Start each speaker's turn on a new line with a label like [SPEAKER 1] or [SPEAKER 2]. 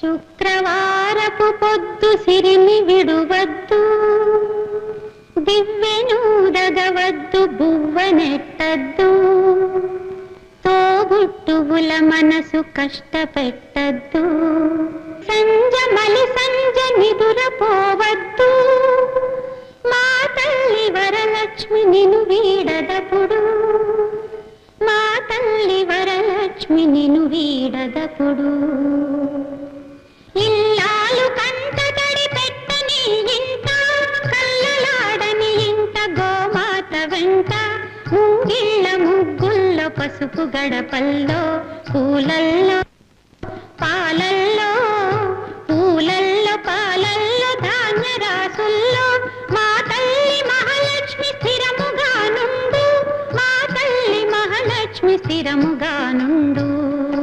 [SPEAKER 1] శుక్రవారపు పొద్దు సిరిని విడువద్దు దివ్వెనూదగవద్దు బువ్వనెట్టద్దు తోబుట్టువుల మనసు కష్టపెట్టద్దు సంజ మలి సంజ నిదురపోవద్దు మా తల్లి వరలక్ష్మి నిను వీడదపుడు మా తల్లి వరలక్ష్మి నిను వీడదపుడు ఇల్లాలు కంట తడి పెట్టని ఇంట కళ్ళలాడని ఇంట గోమాత వెంట ముంగిళ్ళ ముగ్గుల్లో పసుపు గడపల్లో పూలల్లో పాలల్లో పూలల్లో పాలల్లో ధాన్య రాసుల్లో మా తల్లి మహాలక్ష్మి స్థిరముగా నుండు మా తల్లి మహాలక్ష్మి స్థిరముగా నుండు